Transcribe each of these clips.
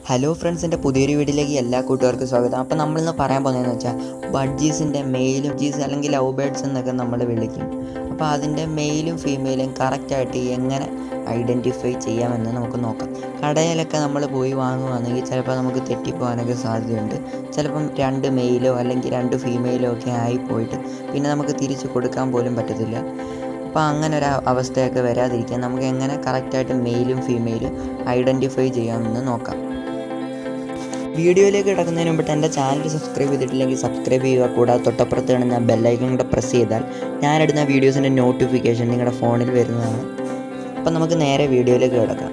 hello ഫ്രണ്ട്സിൻ്റെ പുതിയൊരു വീഡിയോയിലേക്ക് എല്ലാ കൂട്ടുകാർക്കും സ്വാഗതം അപ്പോൾ നമ്മളിന്ന് പറയാൻ പോകുന്നതെന്ന് വെച്ചാൽ ബഡ്ജീസിൻ്റെ മെയിലും ജീസ് അല്ലെങ്കിൽ ലവ് ബേഡ്സ് എന്നൊക്കെ നമ്മൾ വിളിക്കും അപ്പോൾ അതിൻ്റെ മെയിലും ഫീമെയിലും കറക്റ്റായിട്ട് എങ്ങനെ ഐഡൻറ്റിഫൈ ചെയ്യാമെന്ന് നമുക്ക് നോക്കാം കടയിലൊക്കെ നമ്മൾ പോയി വാങ്ങുകയാണെങ്കിൽ ചിലപ്പോൾ നമുക്ക് തെറ്റിപ്പോകാനൊക്കെ സാധ്യതയുണ്ട് ചിലപ്പം രണ്ട് മെയിലോ അല്ലെങ്കിൽ രണ്ട് ഫീമെയിലോ ഒക്കെ ആയി പോയിട്ട് പിന്നെ നമുക്ക് തിരിച്ച് കൊടുക്കാൻ പോലും പറ്റത്തില്ല അപ്പോൾ അങ്ങനെ ഒരു അവസ്ഥയൊക്കെ വരാതിരിക്കാൻ നമുക്ക് എങ്ങനെ കറക്റ്റായിട്ട് മെയിലും ഫീമെയിലും ഐഡൻറ്റിഫൈ ചെയ്യാമെന്ന് നോക്കാം വീഡിയോയിലേക്ക് കിടക്കുന്നതിന് മുമ്പ് എൻ്റെ ചാനൽ സബ്സ്ക്രൈബ് ചെയ്തിട്ടില്ലെങ്കിൽ സബ്സ്ക്രൈബ് ചെയ്യുക കൂടാതെ തൊട്ടപ്പുറത്ത് കാണുന്ന ബെല്ലൈക്കൺ കൂടെ പ്രസ് ചെയ്താൽ ഞാനിടുന്ന വീഡിയോസിൻ്റെ നോട്ടിഫിക്കേഷൻ നിങ്ങളുടെ ഫോണിൽ വരുന്നതാണ് അപ്പം നമുക്ക് നേരെ വീഡിയോയിലേക്ക് കിടക്കാം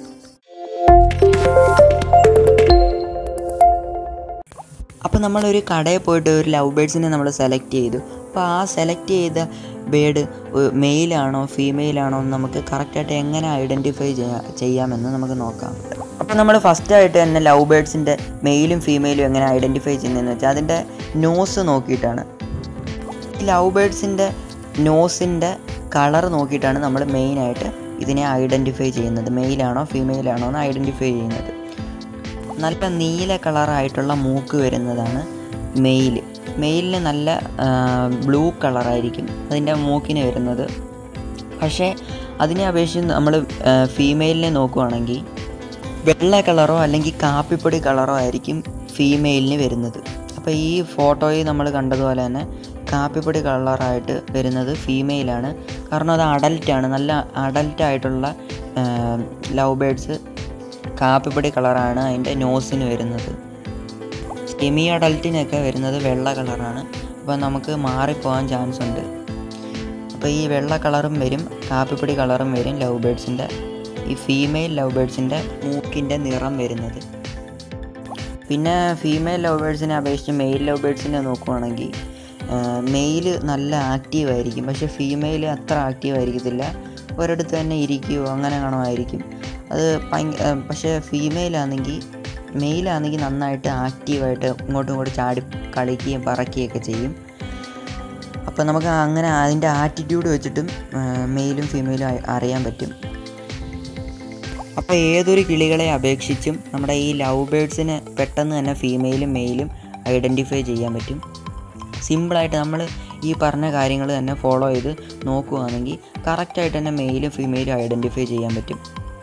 അപ്പോൾ നമ്മളൊരു കടയിൽ പോയിട്ട് ഒരു ലവ് ബേഡ്സിനെ നമ്മൾ സെലക്ട് ചെയ്തു അപ്പോൾ ആ സെലക്ട് ചെയ്ത ബേഡ് മെയിലാണോ ഫീമെയിലാണോ എന്ന് നമുക്ക് കറക്റ്റായിട്ട് എങ്ങനെ ഐഡൻറ്റിഫൈ ചെയ്യാം ചെയ്യാമെന്ന് നമുക്ക് നോക്കാം അപ്പോൾ നമ്മൾ ഫസ്റ്റായിട്ട് തന്നെ ലവ് ബേഡ്സിൻ്റെ മെയിലും ഫീമെയിലും എങ്ങനെ ഐഡൻറ്റിഫൈ ചെയ്യുന്നതെന്ന് വെച്ചാൽ അതിൻ്റെ നോസ് നോക്കിയിട്ടാണ് ഈ ലവ് ബേഡ്സിൻ്റെ നോസിൻ്റെ കളർ നോക്കിയിട്ടാണ് നമ്മൾ മെയിനായിട്ട് ഇതിനെ ഐഡൻറ്റിഫൈ ചെയ്യുന്നത് മെയിലാണോ ഫീമെയിലാണോ എന്ന് ഐഡൻറ്റിഫൈ ചെയ്യുന്നത് നല്ല നീല കളറായിട്ടുള്ള മൂക്ക് വരുന്നതാണ് മെയിൽ മെയിലിന് നല്ല ബ്ലൂ കളറായിരിക്കും അതിൻ്റെ മൂക്കിന് വരുന്നത് പക്ഷേ അതിനെ അപേക്ഷിച്ച് നമ്മൾ ഫീമെയിലിനെ നോക്കുവാണെങ്കിൽ വെള്ള കളറോ അല്ലെങ്കിൽ കാപ്പിപ്പൊടി കളറോ ആയിരിക്കും ഫീമെയിലിന് വരുന്നത് അപ്പോൾ ഈ ഫോട്ടോയിൽ നമ്മൾ കണ്ടതുപോലെ തന്നെ കാപ്പിപ്പൊടി കളറായിട്ട് വരുന്നത് ഫീമെയിലാണ് കാരണം അത് അഡൽറ്റാണ് നല്ല അഡൽറ്റായിട്ടുള്ള ലവ് ബേഡ്സ് കാപ്പിപ്പൊടി കളറാണ് അതിൻ്റെ നോസിന് വരുന്നത് സെമി അഡൽറ്റിനൊക്കെ വരുന്നത് വെള്ള കളറാണ് അപ്പോൾ നമുക്ക് മാറിപ്പോകാൻ ചാൻസ് ഉണ്ട് അപ്പോൾ ഈ വെള്ള കളറും വരും കാപ്പിപ്പൊടി കളറും വരും ലവ് ബേഡ്സിൻ്റെ ഈ ഫീമെയിൽ ലവ് ബേഡ്സിൻ്റെ മൂക്കിൻ്റെ നിറം വരുന്നത് പിന്നെ ഫീമെയിൽ ലവ് ബേഡ്സിനെ അപേക്ഷിച്ച് മെയിൽ ലവ് ബേഡ്സിനെ നോക്കുവാണെങ്കിൽ മെയിൽ നല്ല ആക്റ്റീവ് ആയിരിക്കും പക്ഷേ ഫീമെയിൽ അത്ര ആക്റ്റീവ് ആയിരിക്കത്തില്ല ഒരിടത്ത് തന്നെ ഇരിക്കുകയോ അങ്ങനെ കാണുമായിരിക്കും അത് ഭയങ്കര പക്ഷേ ഫീമെയിലാണെങ്കിൽ മെയിലാണെങ്കിൽ നന്നായിട്ട് ആക്റ്റീവായിട്ട് ഇങ്ങോട്ടും ഇങ്ങോട്ടും ചാടി കളിക്കുകയും പറക്കുകയൊക്കെ ചെയ്യും അപ്പോൾ നമുക്ക് അങ്ങനെ അതിൻ്റെ ആറ്റിറ്റ്യൂഡ് വെച്ചിട്ടും മെയിലും ഫീമെയിലും അറിയാൻ പറ്റും അപ്പോൾ ഏതൊരു കിളികളെ അപേക്ഷിച്ചും നമ്മുടെ ഈ ലവ് ബേഡ്സിന് പെട്ടെന്ന് തന്നെ ഫീമെയിലും മെയിലും ഐഡൻറ്റിഫൈ ചെയ്യാൻ പറ്റും സിമ്പിളായിട്ട് നമ്മൾ ഈ പറഞ്ഞ കാര്യങ്ങൾ തന്നെ ഫോളോ ചെയ്ത് നോക്കുകയാണെങ്കിൽ കറക്റ്റായിട്ട് തന്നെ മെയിലും ഫീമെയിലും ഐഡൻറ്റിഫൈ ചെയ്യാൻ പറ്റും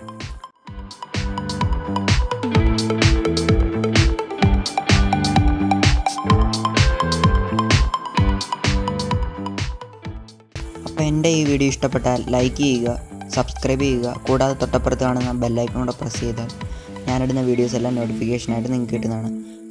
അപ്പോൾ എൻ്റെ ഈ വീഡിയോ ഇഷ്ടപ്പെട്ടാൽ ലൈക്ക് ചെയ്യുക സബ്സ്ക്രൈബ് ചെയ്യുക കൂടാതെ തൊട്ടപ്പുറത്ത് കാണുന്ന ബെല്ലൈക്കൺ കൂടെ പ്രസ് ചെയ്താൽ ഞാനിടുന്ന വീഡിയോസ് എല്ലാം നോട്ടിഫിക്കേഷനായിട്ട് നിങ്ങൾക്ക് കിട്ടുന്നതാണ്